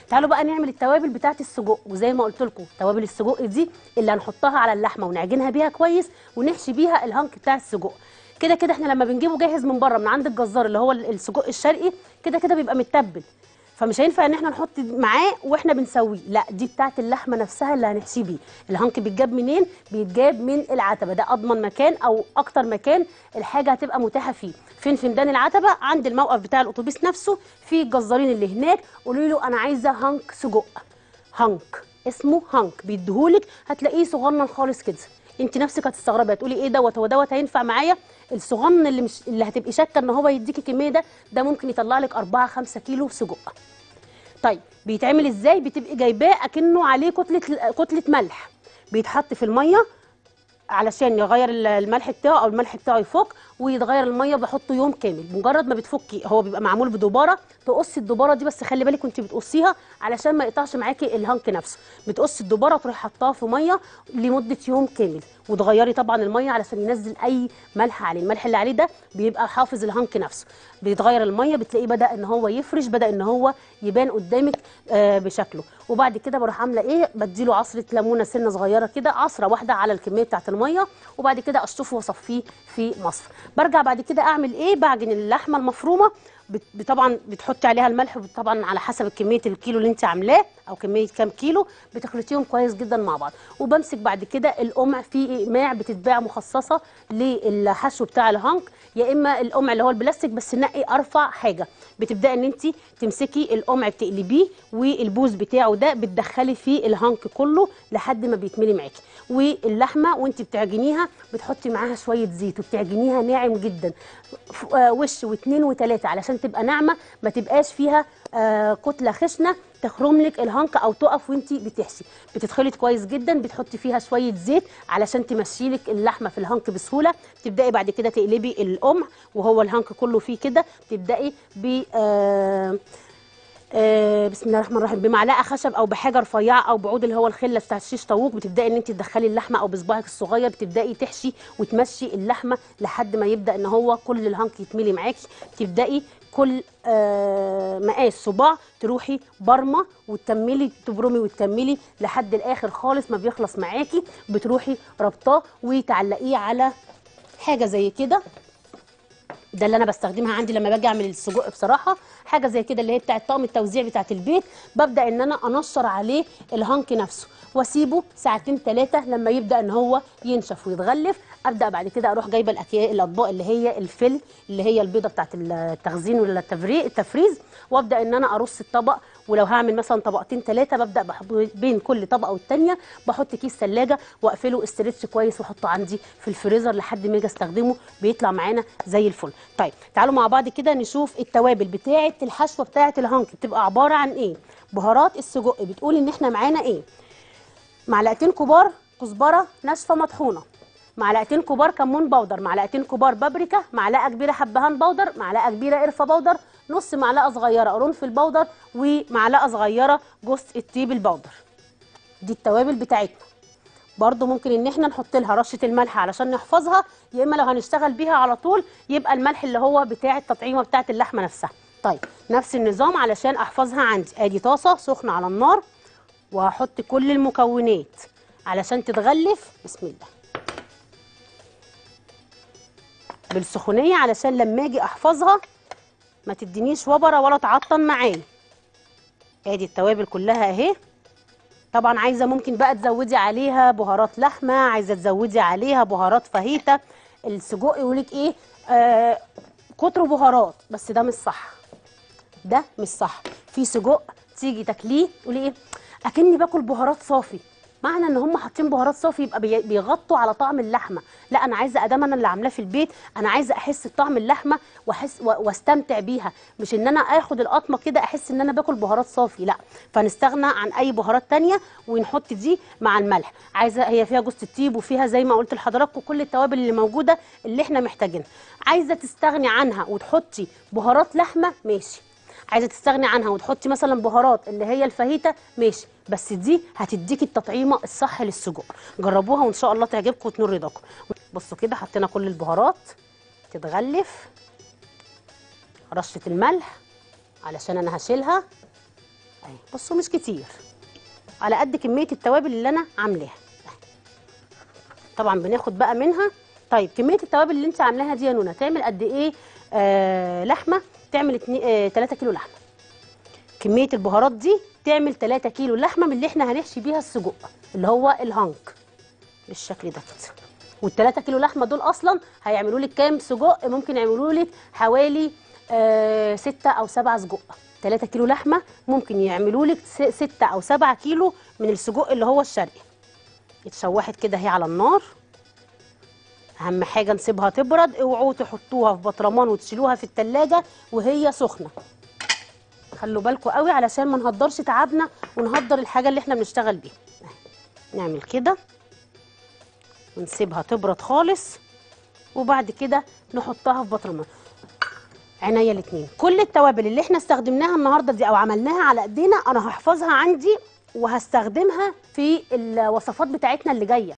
تعالوا بقى نعمل التوابل بتاعه السجق وزي ما قلت لكم توابل السجق دي اللي هنحطها على اللحمه ونعجنها بيها كويس ونحشي بيها الهانك بتاع السجق كده كده احنا لما بنجيبه جاهز من بره من عند الجزار اللي هو السجق الشرقي كده كده بيبقى متبل فمش هينفع ان احنا نحط معاه واحنا بنسويه لا دي بتاعه اللحمه نفسها اللي هنحشيه بيه الهانك بيتجاب منين بيتجاب من العتبه ده اضمن مكان او اكتر مكان الحاجه هتبقى متاحه فيه فين في ميدان العتبه عند الموقف بتاع الاتوبيس نفسه في الجزارين اللي هناك قولوا له انا عايزه هانك سجق هانك اسمه هانك بيديهولك هتلاقيه صغنن خالص كده انت نفسك هتستغربي هتقولي ايه دوت هو دوت هينفع معايا الصغنن اللي مش اللي هتبقي شاكه ان هو يديكي الكميه ده ده ممكن يطلع لك 4 5 كيلو سجق طيب بيتعمل ازاي بتبقي جايباه اكنه عليه كتله كتله ملح بيتحط في الميه علشان يغير الملح بتاعه او الملح بتاعه يفك ويتغير الميه بحطه يوم كامل مجرد ما بتفكي هو بيبقى معمول بدباره تقصي الدباره دي بس خلي بالك وانت بتقصيها علشان ما يقطعش معاكي الهانك نفسه بتقصي الدباره تروحي حطاها في ميه لمده يوم كامل وتغيري طبعا الميه علشان ينزل اي ملح عليه الملح اللي عليه ده بيبقى حافظ الهانك نفسه بيتغير الميه بتلاقيه بدا ان هو يفرش بدا ان هو يبان قدامك آه بشكله وبعد كده بروح عامله ايه بديله عصره ليمونه سنه صغيره كده عصره واحده على الكميه بتاعه الميه وبعد كده اشطفه واصفيه في مصفى برجع بعد كده اعمل ايه بعجن اللحمه المفرومه بت- طبعا بتحطي عليها الملح طبعا على حسب كميه الكيلو اللي انت عاملاه او كميه كام كيلو بتخلطيهم كويس جدا مع بعض وبمسك بعد كده القمع في اقماع بتتباع مخصصه للحشو بتاع الهانك يا اما القمع اللي هو البلاستيك بس نقي ارفع حاجه بتبداي ان انت تمسكي القمع بتقلبيه والبوز بتاعه ده بتدخلي فيه الهانك كله لحد ما بيتملي معاكي واللحمه وانت بتعجنيها بتحطي معاها شويه زيت وبتعجنيها ناعم جدا ف- آه، وش واثنين وثلاثه علشان تبقى ناعمه ما تبقاش فيها آه، كتله خشنه تخرم لك الهانك او تقف وانت بتحشي بتتخلط كويس جدا بتحطي فيها شويه زيت علشان تمشي لك اللحمه في الهانك بسهوله تبداي بعد كده تقلبي القمع وهو الهانك كله فيه كده تبداي ب آه آه، بسم الله الرحمن الرحيم بمعلقه خشب او بحاجه رفيعه او بعود اللي هو الخله بتاع الشيش طاووق بتبداي ان انت تدخلي اللحمه او بصباعك الصغير بتبداي تحشي وتمشي اللحمه لحد ما يبدا ان هو كل الهانك يتملي معاكي تبداي كل آه مقاس صباع تروحي برمه وتكملي تبرمي وتكملي لحد الاخر خالص ما بيخلص معاكي بتروحي ربطاه وتعلقيه على حاجه زي كده ده اللي انا بستخدمها عندي لما باجي اعمل السجق بصراحه حاجه زي كده اللي هي بتاعه طقم التوزيع بتاعه البيت ببدا ان انا انشر عليه الهانك نفسه واسيبه ساعتين ثلاثه لما يبدا ان هو ينشف ويتغلف ابدا بعد كده اروح جايبه الأكياس الاطباق اللي هي الفل اللي هي البيضه بتاعه التخزين ولا التفريق التفريز وابدا ان انا ارص الطبق ولو هعمل مثلا طبقتين ثلاثه ببدا بحط بين كل طبقه والتانيه بحط كيس ثلاجه واقفله استرتش كويس واحطه عندي في الفريزر لحد ما اجي استخدمه بيطلع معانا زي الفل طيب تعالوا مع بعض كده نشوف التوابل بتاعه الحشوه بتاعه الهانك بتبقى عباره عن ايه بهارات السجق بتقول ان احنا معانا ايه معلقتين كبار كزبره ناشفه مطحونه معلقتين كبار كمون بودر معلقتين كبار بابريكا معلقه كبيره حبهان بودر معلقه كبيره قرفه بودر نص معلقه صغيره قرنفل بودر ومعلقه صغيره جوز الطيب البودر دي التوابل بتاعتنا برضو ممكن ان احنا نحط لها رشه الملح علشان نحفظها يا اما لو هنشتغل بيها على طول يبقى الملح اللي هو بتاع التطعيمه بتاعه اللحمه نفسها طيب نفس النظام علشان احفظها عندي ادي طاسه سخنه على النار وهحط كل المكونات علشان تتغلف بسم الله بالسخونيه علشان لما اجي احفظها ما تدينيش وبره ولا تعطن معايا ادي التوابل كلها اهي طبعا عايزه ممكن بقى تزودي عليها بهارات لحمه عايزه تزودي عليها بهارات فاهيتا السجق يقولك ايه آه كتر بهارات بس ده مش صح ده مش صح في سجق تيجي تاكليه تقولي ايه اكني باكل بهارات صافي معنى ان هم حاطين بهارات صافي يبقى بي- بيغطوا على طعم اللحمه لا انا عايزه ادام انا اللي عاملاه في البيت انا عايزه احس بطعم اللحمه واحس و- واستمتع بيها مش ان انا اخد القطمه كده احس ان انا باكل بهارات صافي لا فنستغنى عن اي بهارات تانية ونحط دي مع الملح عايزه هي فيها جوز الطيب وفيها زي ما قلت لحضراتكم كل التوابل اللي موجوده اللي احنا محتاجينها عايزه تستغني عنها وتحطي بهارات لحمه ماشي عايزه تستغني عنها وتحطي مثلا بهارات اللي هي الفاهيتا ماشي بس دي هتديكي التطعيمه الصح للسجق جربوها وان شاء الله تعجبكم وتنور رضاكم بصوا كده حطينا كل البهارات تتغلف رشه الملح علشان انا هشيلها اهي بصوا مش كتير على قد كميه التوابل اللي انا عاملاها أهي. طبعا بناخد بقى منها طيب كميه التوابل اللي انت عاملاها دي يا نونا تعمل قد ايه آه لحمه تعمل اتني- آه 3 كيلو لحمه كميه البهارات دي تعمل 3 كيلو لحمه من اللي احنا هنحشي بيها السجق اللي هو الهانك بالشكل ده كده وال3 كيلو لحمه دول اصلا هيعملوا لك كام سجق ممكن يعملوا لك حوالي آه 6 او 7 سجق 3 كيلو لحمه ممكن يعملوا لك 6 او 7 كيلو من السجق اللي هو الشرقي اتشوحت كده اهي على النار اهم حاجه نسيبها تبرد اوعوا تحطوها في بطرمان وتشيلوها في التلاجة وهي سخنه خلوا بالكم قوي علشان ما نهدرش تعبنا ونهدر الحاجه اللي احنا بنشتغل بيها أهي. نعمل كده ونسيبها تبرد خالص وبعد كده نحطها في بطرمان عينيا الاتنين كل التوابل اللي احنا استخدمناها النهارده دي او عملناها على ايدينا انا هحفظها عندي وهستخدمها في الوصفات بتاعتنا اللي جايه